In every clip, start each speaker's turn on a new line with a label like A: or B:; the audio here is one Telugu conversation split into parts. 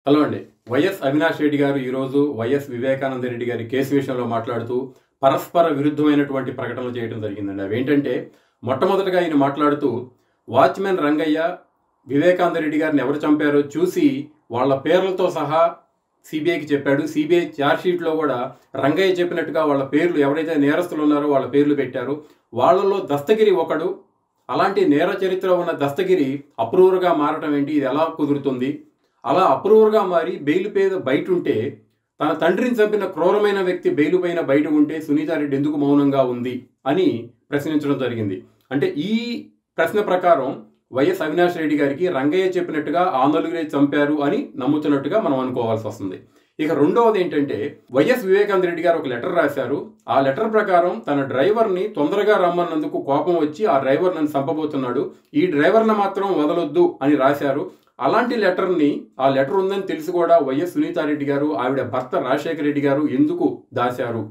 A: హలో అండి వైఎస్ అవినాష్ రెడ్డి గారు ఈరోజు వైఎస్ వివేకానంద రెడ్డి గారి కేసు విషయంలో మాట్లాడుతూ పరస్పర విరుద్ధమైనటువంటి ప్రకటనలు చేయడం జరిగిందండి అవి ఏంటంటే మొట్టమొదటిగా ఆయన మాట్లాడుతూ వాచ్మెన్ రంగయ్య వివేకానంద రెడ్డి గారిని ఎవరు చంపారో చూసి వాళ్ళ పేర్లతో సహా సిబిఐకి చెప్పాడు సిబిఐ ఛార్జ్షీట్లో కూడా రంగయ్య చెప్పినట్టుగా వాళ్ళ పేర్లు ఎవరైతే నేరస్తులు ఉన్నారో వాళ్ళ పేర్లు పెట్టారు వాళ్ళలో దస్తగిరి ఒకడు అలాంటి నేర చరిత్ర ఉన్న దస్తగిరి అప్రూవర్గా మారటం ఏంటి ఇది ఎలా కుదురుతుంది అలా అప్రూవర్గా మారి బెయిల్ పేద బయట ఉంటే తన తండ్రిని చంపిన క్రూరమైన వ్యక్తి బెయిల్ పైన బయట ఉంటే సునీతారెడ్డి ఎందుకు మౌనంగా ఉంది అని ప్రశ్నించడం జరిగింది అంటే ఈ ప్రశ్న ప్రకారం వైఎస్ అవినాష్ రెడ్డి గారికి రంగయ్య చెప్పినట్టుగా ఆ నలుగురే చంపారు అని నమ్ముతున్నట్టుగా మనం అనుకోవాల్సి వస్తుంది ఇక రెండవది ఏంటంటే వైఎస్ వివేకానంద రెడ్డి గారు ఒక లెటర్ రాశారు ఆ లెటర్ ప్రకారం తన డ్రైవర్ని తొందరగా రమ్మన్నందుకు కోపం వచ్చి ఆ డ్రైవర్ నన్ను చంపబోతున్నాడు ఈ డ్రైవర్ని మాత్రం వదలొద్దు అని రాశారు అలాంటి లెటర్ని ఆ లెటర్ ఉందని తెలిసి కూడా వైఎస్ సునీతారెడ్డి గారు ఆవిడ భర్త రాజశేఖర రెడ్డి గారు ఎందుకు దాశారు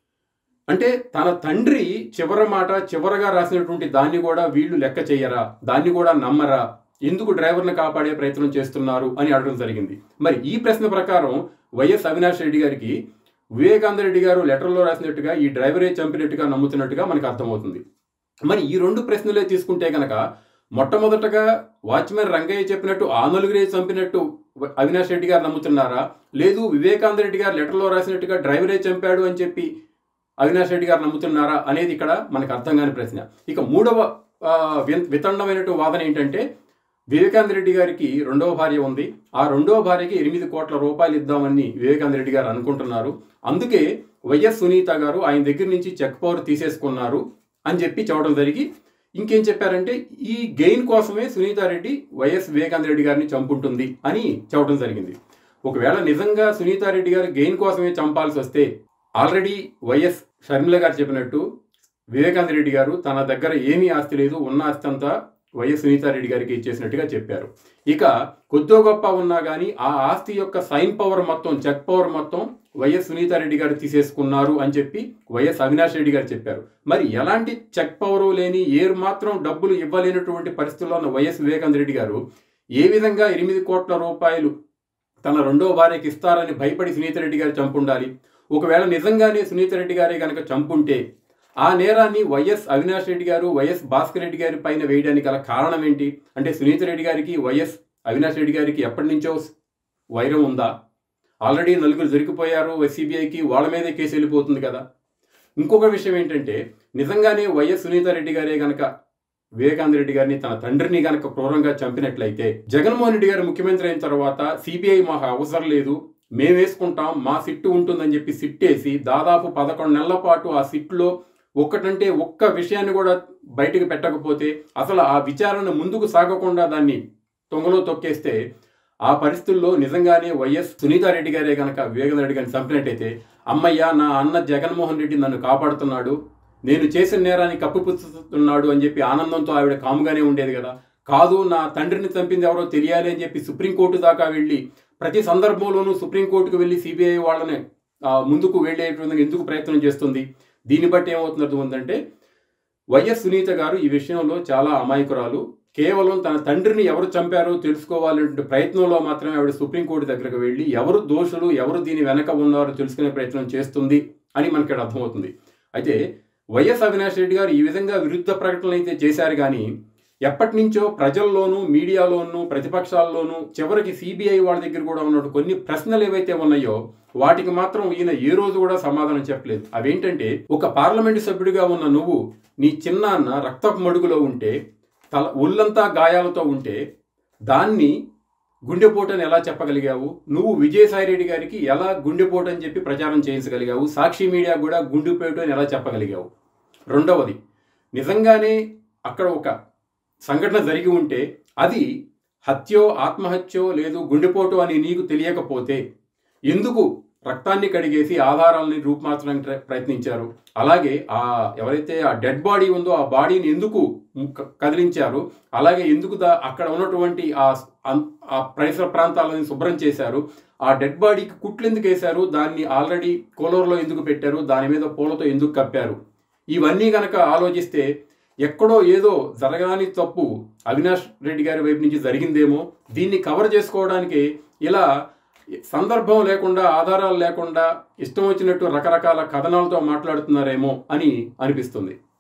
A: అంటే తన తండ్రి చివరి మాట చివరగా రాసినటువంటి దాన్ని కూడా వీళ్ళు లెక్క చేయరా దాన్ని కూడా నమ్మరా ఎందుకు డ్రైవర్ని కాపాడే ప్రయత్నం చేస్తున్నారు అని అడగడం జరిగింది మరి ఈ ప్రశ్న ప్రకారం వైఎస్ అవినాష్ రెడ్డి గారికి వివేకానంద రెడ్డి గారు లెటర్లో రాసినట్టుగా ఈ డ్రైవరే చంపినట్టుగా నమ్ముతున్నట్టుగా మనకు అర్థమవుతుంది మరి ఈ రెండు ప్రశ్నలే తీసుకుంటే కనుక మొట్టమొదటగా వాచ్మెన్ రంగయ్య చెప్పినట్టు ఆ నలుగురే చంపినట్టు అవినాష్ రెడ్డి గారు నమ్ముతున్నారా లేదు వివేకానంద రెడ్డి గారు లెటర్లో రాసినట్టుగా డ్రైవరే చంపాడు అని చెప్పి అవినాష్ రెడ్డి గారు నమ్ముతున్నారా అనేది ఇక్కడ మనకు అర్థం కాని ప్రశ్న ఇక మూడవ ఆ, వి- వితండమైనటువంటి వాదన ఏంటంటే వివేకానంద రెడ్డి గారికి రెండవ భార్య ఉంది ఆ రెండవ భార్యకి ఎనిమిది కోట్ల రూపాయలు ఇద్దామని వివేకానంద రెడ్డి గారు అనుకుంటున్నారు అందుకే వైఎస్ సునీత గారు ఆయన దగ్గర నుంచి చెక్ పవర్ తీసేసుకున్నారు అని చెప్పి చెప్పడం జరిగి ఇంకేం చెప్పారంటే ఈ గెయిన్ కోసమే సునీతారెడ్డి వైఎస్ వివేకానంద రెడ్డి గారిని చంపుంటుంది అని చెప్పడం జరిగింది ఒకవేళ నిజంగా సునీతారెడ్డి గారు గెయిన్ కోసమే చంపాల్సి వస్తే ఆల్రెడీ వైఎస్ షర్మిల గారు చెప్పినట్టు వివేకానంద రెడ్డి గారు తన దగ్గర ఏమీ ఆస్తి లేదు ఉన్న ఆస్తి అంతా వైఎస్ సునీతారెడ్డి గారికి ఇచ్చేసినట్టుగా చెప్పారు ఇక కొద్దో గొప్ప ఉన్నా కానీ ఆ ఆస్తి యొక్క సైన్ పవర్ మొత్తం చెక్ పవర్ మొత్తం వైఎస్ సునీతారెడ్డి గారు తీసేసుకున్నారు అని చెప్పి వైఎస్ అవినాష్ రెడ్డి గారు చెప్పారు మరి ఎలాంటి చెక్ పవరు లేని ఏరు మాత్రం డబ్బులు ఇవ్వలేనటువంటి పరిస్థితుల్లో ఉన్న వైఎస్ వివేకానంద రెడ్డి గారు ఏ విధంగా ఎనిమిది కోట్ల రూపాయలు తన రెండో భార్యకి ఇస్తారని భయపడి సునీతారెడ్డి గారు చంపుండాలి ఒకవేళ నిజంగానే సునీతారెడ్డి గారే కనుక చంపుంటే ఆ నేరాన్ని వైఎస్ అవినాష్ రెడ్డి గారు వైఎస్ భాస్కర్ రెడ్డి గారి పైన వేయడానికి గల కారణం ఏంటి అంటే సునీత రెడ్డి గారికి వైఎస్ అవినాష్ రెడ్డి గారికి ఎప్పటి నుంచో వైరం ఉందా ఆల్రెడీ నలుగురు దొరికిపోయారు సిబిఐకి వాళ్ళ మీదే కేసు వెళ్ళిపోతుంది కదా ఇంకొక విషయం ఏంటంటే నిజంగానే వైఎస్ సునీత రెడ్డి గారే గనక వివేకానంద రెడ్డి గారిని తన తండ్రిని గనక క్రూరంగా చంపినట్లయితే జగన్మోహన్ రెడ్డి గారు ముఖ్యమంత్రి అయిన తర్వాత సిబిఐ మాకు అవసరం లేదు మేము వేసుకుంటాం మా సిట్టు ఉంటుందని చెప్పి సిట్ వేసి దాదాపు పదకొండు నెలల పాటు ఆ సిట్లో ఒక్కటంటే ఒక్క విషయాన్ని కూడా బయటకు పెట్టకపోతే అసలు ఆ విచారణ ముందుకు సాగకుండా దాన్ని తొంగలో తొక్కేస్తే ఆ పరిస్థితుల్లో నిజంగానే వైఎస్ సునీతారెడ్డి గారే కనుక వివేకానంద రెడ్డి గారిని చంపినట్టయితే అమ్మయ్య నా అన్న జగన్మోహన్ రెడ్డి నన్ను కాపాడుతున్నాడు నేను చేసిన నేరాన్ని కప్పిపుచ్చుతున్నాడు అని చెప్పి ఆనందంతో ఆవిడ కాముగానే ఉండేది కదా కాదు నా తండ్రిని చంపింది ఎవరో తెలియాలి అని చెప్పి సుప్రీంకోర్టు దాకా వెళ్ళి ప్రతి సందర్భంలోనూ సుప్రీంకోర్టుకు వెళ్ళి సిబిఐ వాళ్ళని ఆ, ముందుకు వెళ్ళేటువంటి ఎందుకు ప్రయత్నం చేస్తుంది దీన్ని బట్టి ఏమవుతుంది అర్థమైందంటే వైఎస్ సునీత గారు ఈ విషయంలో చాలా అమాయకురాలు కేవలం తన తండ్రిని ఎవరు చంపారో తెలుసుకోవాలనే ప్రయత్నంలో మాత్రమే ఆవిడ సుప్రీంకోర్టు దగ్గరకు వెళ్ళి ఎవరు దోషులు ఎవరు దీని వెనక ఉన్నారో తెలుసుకునే ప్రయత్నం చేస్తుంది అని మనకి ఇక్కడ అర్థమవుతుంది అయితే వైఎస్ అవినాష్ రెడ్డి గారు ఈ విధంగా విరుద్ధ ప్రకటనలు అయితే చేశారు కానీ ఎప్పటి నుంచో ప్రజల్లోనూ మీడియాలోనూ ప్రతిపక్షాల్లోనూ చివరికి సిబిఐ వాళ్ళ దగ్గర కూడా ఉన్నట్టు కొన్ని ప్రశ్నలు ఏవైతే ఉన్నాయో వాటికి మాత్రం ఈయన ఏ రోజు కూడా సమాధానం చెప్పలేదు అవేంటంటే ఒక పార్లమెంటు సభ్యుడిగా ఉన్న నువ్వు నీ చిన్నాన్న రక్తపు మడుగులో ఉంటే తల ఒళ్ళంతా గాయాలతో ఉంటే దాన్ని గుండెపోటు అని ఎలా చెప్పగలిగావు నువ్వు విజయసాయి రెడ్డి గారికి ఎలా గుండెపోటు అని చెప్పి ప్రచారం చేయించగలిగావు సాక్షి మీడియా కూడా గుండెపోటు అని ఎలా చెప్పగలిగావు రెండవది నిజంగానే అక్కడ ఒక సంఘటన జరిగి ఉంటే అది హత్యో ఆత్మహత్యో లేదు గుండెపోటు అని నీకు తెలియకపోతే ఎందుకు రక్తాన్ని కడిగేసి ఆధారాలని రూపుమార్చడానికి ట్ర- ప్రయత్నించారు అలాగే ఆ ఎవరైతే ఆ డెడ్ బాడీ ఉందో ఆ బాడీని ఎందుకు క- కదిలించారు అలాగే ఎందుకు దా అక్కడ ఉన్నటువంటి ఆ స్- అన్- ఆ పరిసర ప్రాంతాలను శుభ్రం చేశారు ఆ డెడ్ బాడీకి కుట్లు ఎందుకు వేశారు దాన్ని ఆల్రెడీ కూలర్లో ఎందుకు పెట్టారు దాని మీద పూలతో ఎందుకు కప్పారు ఇవన్నీ గనక ఆలోచిస్తే ఎక్కడో ఏదో జరగని తప్పు అవినాష్ రెడ్డి గారి వైపు నుంచి జరిగిందేమో దీన్ని కవర్ చేసుకోవడానికి ఇలా సందర్భం లేకుండా ఆధారాలు లేకుండా ఇష్టం వచ్చినట్టు రకరకాల కథనాలతో మాట్లాడుతున్నారేమో అని అనిపిస్తుంది